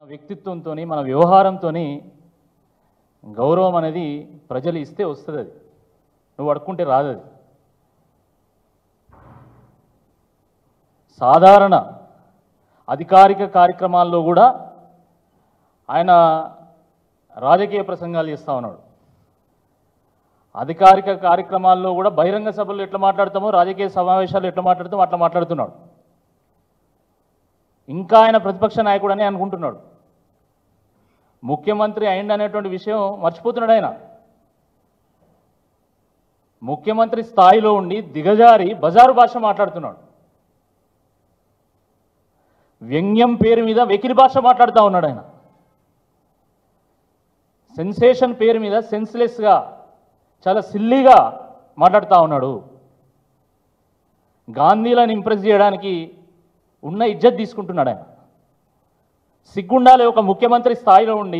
వ్యక్తిత్వంతో మన వ్యవహారంతో గౌరవం అనేది ప్రజలు ఇస్తే వస్తుంది అది నువ్వు అడుక్కుంటే రాదు అది సాధారణ అధికారిక కార్యక్రమాల్లో కూడా ఆయన రాజకీయ ప్రసంగాలు చేస్తూ ఉన్నాడు అధికారిక కార్యక్రమాల్లో కూడా బహిరంగ సభల్లో ఎట్లా మాట్లాడతామో రాజకీయ సమావేశాలు ఎట్లా మాట్లాడతామో అట్లా మాట్లాడుతున్నాడు ఇంకా ఆయన ప్రతిపక్ష నాయకుడు అని అనుకుంటున్నాడు ముఖ్యమంత్రి అయింది అనేటువంటి విషయం మర్చిపోతున్నాడు ఆయన ముఖ్యమంత్రి స్థాయిలో ఉండి దిగజారి బజారు భాష మాట్లాడుతున్నాడు వ్యంగ్యం పేరు మీద వెకిలి భాష మాట్లాడుతూ ఉన్నాడు ఆయన సెన్సేషన్ పేరు మీద సెన్స్లెస్గా చాలా సిల్లీగా మాట్లాడుతూ ఉన్నాడు గాంధీలను ఇంప్రెస్ చేయడానికి ఉన్న ఇజ్జత్ తీసుకుంటున్నాడు ఆయన సిగ్గుండాలి ఒక ముఖ్యమంత్రి స్థాయిలో ఉండి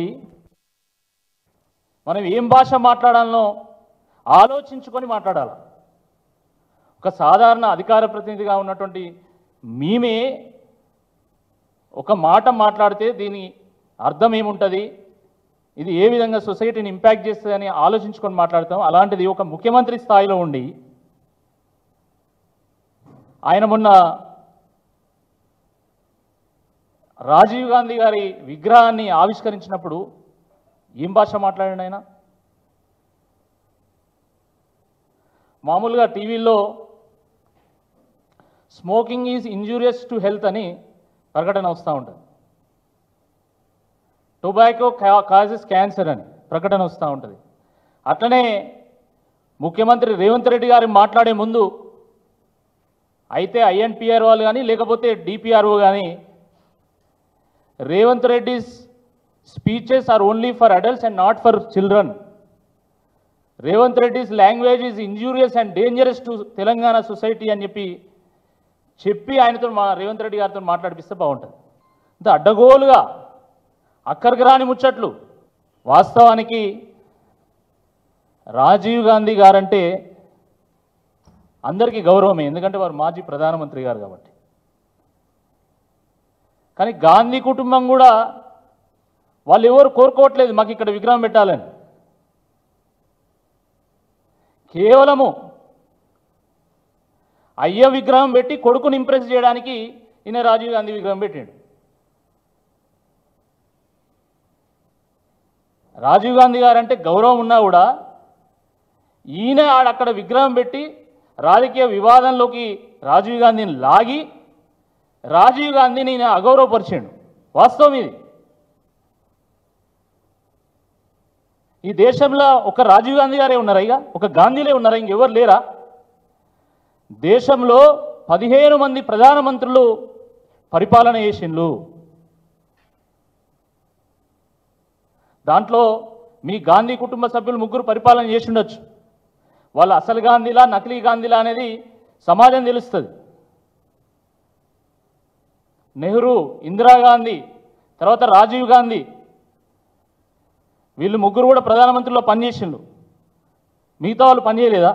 మనం ఏం భాష మాట్లాడాలనో ఆలోచించుకొని మాట్లాడాలి ఒక సాధారణ అధికార ప్రతినిధిగా ఉన్నటువంటి మేమే ఒక మాట మాట్లాడితే దీని అర్థం ఏముంటుంది ఇది ఏ విధంగా సొసైటీని ఇంపాక్ట్ చేస్తుందని ఆలోచించుకొని మాట్లాడతాం అలాంటిది ఒక ముఖ్యమంత్రి స్థాయిలో ఉండి ఆయన మొన్న రాజీవ్ గాంధీ గారి విగ్రహాన్ని ఆవిష్కరించినప్పుడు ఏం భాష మాట్లాడాడు ఆయన మామూలుగా టీవీల్లో smoking is injurious to health అని ప్రకటన వస్తూ ఉంటుంది టొబాకో కాజెస్ క్యాన్సర్ అని ప్రకటన వస్తూ ఉంటుంది అట్లనే ముఖ్యమంత్రి రేవంత్ రెడ్డి గారు మాట్లాడే ముందు అయితే ఐఎన్పిఆర్ వాళ్ళు కానీ లేకపోతే డిపిఆర్ఓ కానీ Revanth Reddy's speeches are only for adults and not for children Revanth Reddy's language is injurious and dangerous to Telangana society అని చెప్పి చెప్పి ఆయనతో మా రేవంత్ రెడ్డి గారితో మాట్లాడిపిస్తే బాగుంటుంది ఇంత అడ్డగోలుగా అక్కడికి రాని ముచ్చట్లు వాస్తవానికి రాజీవ్ గాంధీ గారంటే అందరికీ గౌరవమే ఎందుకంటే వారు మాజీ ప్రధానమంత్రి గారు కాబట్టి కానీ గాంధీ కుటుంబం కూడా వాళ్ళు ఎవరు కోరుకోవట్లేదు మాకు ఇక్కడ విగ్రహం పెట్టాలని కేవలము అయ్య విగ్రహం పెట్టి కొడుకుని ఇంప్రెస్ చేయడానికి ఈయన రాజీవ్ గాంధీ విగ్రహం పెట్టాడు రాజీవ్ గాంధీ గారు అంటే గౌరవం ఉన్నా కూడా ఈయన ఆడ అక్కడ విగ్రహం పెట్టి రాజకీయ వివాదంలోకి రాజీవ్ గాంధీని లాగి రాజీవ్ గాంధీని ఈయన అగౌరవపరిచాడు వాస్తవం ఇది ఈ దేశంలో ఒక రాజీవ్ గాంధీ గారే ఉన్నారా ఇక ఒక గాంధీలే ఉన్నారా ఇంకెవరు లేరా దేశంలో పదిహేను మంది ప్రధానమంత్రులు పరిపాలన చేసిండ్లు దాంట్లో మీ గాంధీ కుటుంబ సభ్యులు ముగ్గురు పరిపాలన చేసి ఉండొచ్చు వాళ్ళు అసలు గాంధీలా నకిలీ గాంధీలా అనేది సమాజం తెలుస్తుంది నెహ్రూ ఇందిరాగాంధీ తర్వాత రాజీవ్ గాంధీ వీళ్ళు ముగ్గురు కూడా ప్రధానమంత్రిలో పనిచేసిండు మిగతా వాళ్ళు పనిచేయలేదా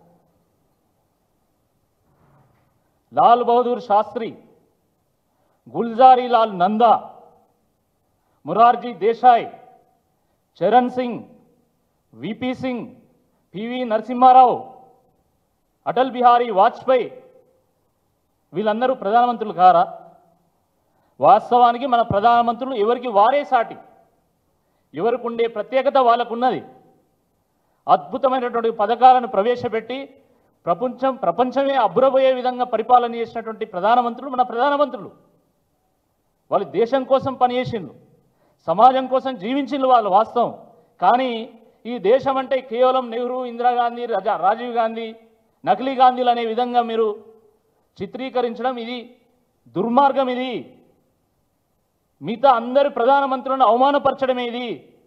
లాల్ బహదూర్ శాస్త్రి గుల్జారీ లాల్ నందా మురార్జీ దేశాయ్ చరణ్ సింగ్ విపి సింగ్ పివి నరసింహారావు అటల్ బిహారీ వాజ్పేయి వీళ్ళందరూ ప్రధానమంత్రులు కారా వాస్తవానికి మన ప్రధానమంత్రులు ఎవరికి వారే సాటి ఎవరికి ఉండే ప్రత్యేకత వాళ్ళకున్నది అద్భుతమైనటువంటి పథకాలను ప్రవేశపెట్టి ప్రపంచం ప్రపంచమే అబ్బురబోయే విధంగా పరిపాలన చేసినటువంటి ప్రధానమంత్రులు మన ప్రధానమంత్రులు వాళ్ళు దేశం కోసం పనిచేసిండ్రు సమాజం కోసం జీవించిండ్రు వాళ్ళు వాస్తవం కానీ ఈ దేశం అంటే కేవలం నెహ్రూ ఇందిరాగాంధీ రజా రాజీవ్ గాంధీ నకిలీ గాంధీలు అనే విధంగా మీరు చిత్రీకరించడం ఇది దుర్మార్గం ఇది మిగతా అందరి ప్రధానమంత్రులను అవమానపరచడమే ఇది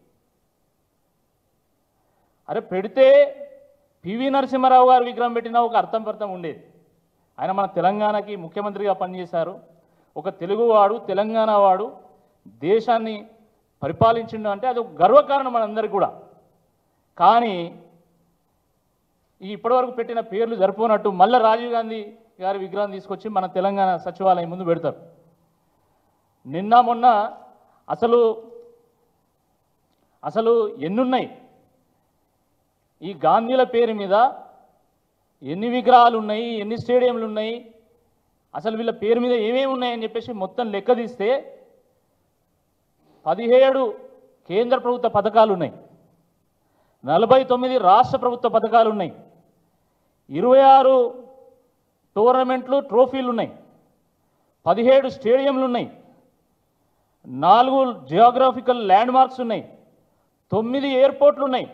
అరే పెడితే పివి నరసింహారావు గారు విగ్రహం పెట్టినా ఒక అర్థం పర్థం ఉండేది ఆయన మన తెలంగాణకి ముఖ్యమంత్రిగా పనిచేశారు ఒక తెలుగువాడు తెలంగాణ వాడు దేశాన్ని పరిపాలించిండు అంటే అది ఒక గర్వకారణం మనందరికీ కూడా కానీ ఈ ఇప్పటివరకు పెట్టిన పేర్లు సరిపోనట్టు మళ్ళీ రాజీవ్ గాంధీ గారి విగ్రహం తీసుకొచ్చి మన తెలంగాణ సచివాలయం ముందు పెడతారు నిన్న మొన్న అసలు అసలు ఎన్నున్నాయి ఈ గాంధీల పేరు మీద ఎన్ని విగ్రహాలు ఉన్నాయి ఎన్ని స్టేడియంలు ఉన్నాయి అసలు వీళ్ళ పేరు మీద ఏమేమి ఉన్నాయని చెప్పేసి మొత్తం లెక్క తీస్తే పదిహేడు కేంద్ర ప్రభుత్వ పథకాలు ఉన్నాయి నలభై తొమ్మిది రాష్ట్ర ప్రభుత్వ పథకాలు ఉన్నాయి ఇరవై ఆరు టోర్నమెంట్లు ట్రోఫీలు ఉన్నాయి పదిహేడు స్టేడియంలు ఉన్నాయి నాలుగు జియోగ్రాఫికల్ ల్యాండ్ మార్క్స్ ఉన్నాయి తొమ్మిది ఎయిర్పోర్ట్లు ఉన్నాయి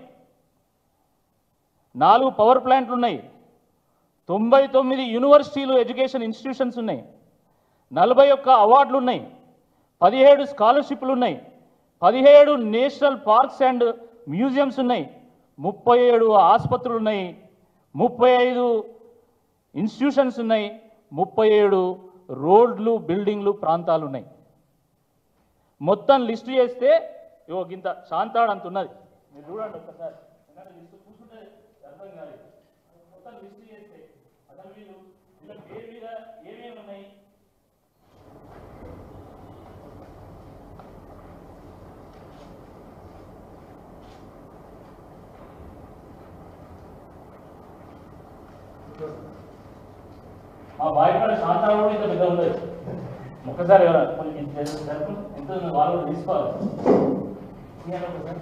నాలుగు పవర్ ప్లాంట్లు ఉన్నాయి తొంభై తొమ్మిది యూనివర్సిటీలు ఎడ్యుకేషన్ ఇన్స్టిట్యూషన్స్ ఉన్నాయి నలభై ఒక్క అవార్డులు ఉన్నాయి పదిహేడు స్కాలర్షిప్లు ఉన్నాయి పదిహేడు నేషనల్ పార్క్స్ అండ్ మ్యూజియంస్ ఉన్నాయి ముప్పై ఏడు ఆసుపత్రులు ఉన్నాయి ముప్పై ఐదు ఇన్స్టిట్యూషన్స్ ఉన్నాయి ముప్పై ఏడు రోడ్లు బిల్డింగ్లు ప్రాంతాలు ఉన్నాయి మొత్తం లిస్టు చేస్తే ఇగో గింత శాంతాడు అంత ఉన్నది మీరు చూడండి ఒక్కసారి ఎందుకంటే లిస్టు చూస్తుంటే అర్థం కాలేదు మొత్తం లిస్టు చేస్తే అసలు వీళ్ళు వీళ్ళ పేరు మీద ఏమేమి ఉన్నాయి మా బాయ్ కాడ శాంతాడు కూడా ఇంత పెద్ద ఉండదు ఒక్కసారి ఎవరా కొంచెం ఇంత జరుపు. ఎంత ఉంది? వాళ్ళు కూడా తీసుకోవాలి తీయండి ఒకసారి.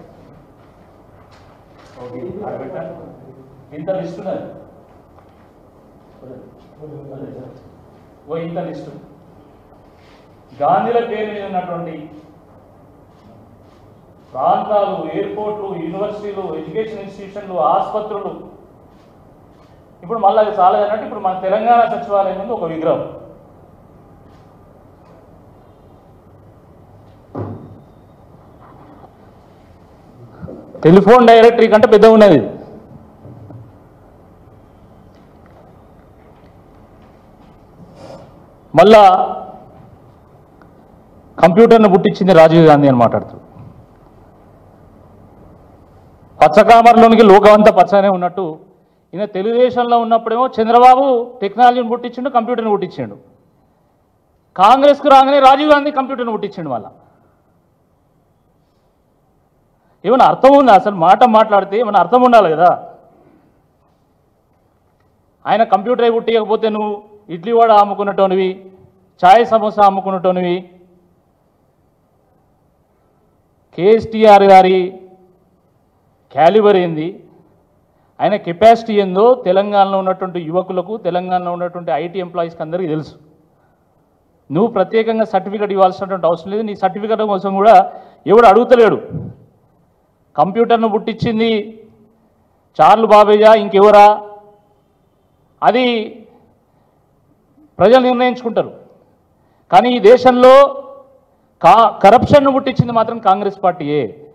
ఓకే ఆడ పెట్టండి. ఇంత లిస్ట్ ఉన్నది ఓ ఇంత లిస్టు గాంధీల పేరు మీద ఉన్నటువంటి ప్రాంతాలు ఎయిర్పోర్ట్లు యూనివర్సిటీలు ఎడ్యుకేషన్ ఇన్స్టిట్యూషన్లు ఆసుపత్రులు ఇప్పుడు మళ్ళీ అది చాలదన్నట్టు ఇప్పుడు మన తెలంగాణ సచివాలయం ముందు ఒక విగ్రహం టెలిఫోన్ డైరెక్టరీ కంటే పెద్ద ఉన్నది ఇది. మళ్ళా కంప్యూటర్ను పుట్టించింది రాజీవ్ గాంధీ అని మాట్లాడుతాడు పచ్చకామర్లోనికి లోకమంతా పచ్చనే ఉన్నట్టు ఈయన తెలుగుదేశంలో ఉన్నప్పుడేమో చంద్రబాబు టెక్నాలజీని పుట్టించిండు కంప్యూటర్ని పుట్టించిండు కాంగ్రెస్కు రాగానే రాజీవ్ గాంధీ కంప్యూటర్ని పుట్టించిండు మళ్ళా ఏమైనా అర్థం ఉందా అసలు మాట మాట్లాడితే ఏమైనా అర్థం ఉండాలి కదా ఆయన కంప్యూటర్ పుట్టియకపోతే నువ్వు ఇడ్లీ వడ అమ్ముకున్నటోనివి ఛాయ్ సమోసా అమ్ముకున్నటోనివి కేఎస్టీఆర్ గారి క్యాలిబర్ ఏంది ఆయన కెపాసిటీ ఏందో తెలంగాణలో ఉన్నటువంటి యువకులకు తెలంగాణలో ఉన్నటువంటి ఐటీ ఎంప్లాయీస్కి అందరికీ తెలుసు నువ్వు ప్రత్యేకంగా సర్టిఫికేట్ ఇవ్వాల్సినటువంటి అవసరం లేదు నీ సర్టిఫికేట్ కోసం కూడా ఎవడు అడుగుతలేడు కంప్యూటర్ను పుట్టించింది చార్లు బాబేజా ఇంకెవరా అది ప్రజలు నిర్ణయించుకుంటారు కానీ ఈ దేశంలో కా కరప్షన్ను పుట్టించింది మాత్రం కాంగ్రెస్ పార్టీయే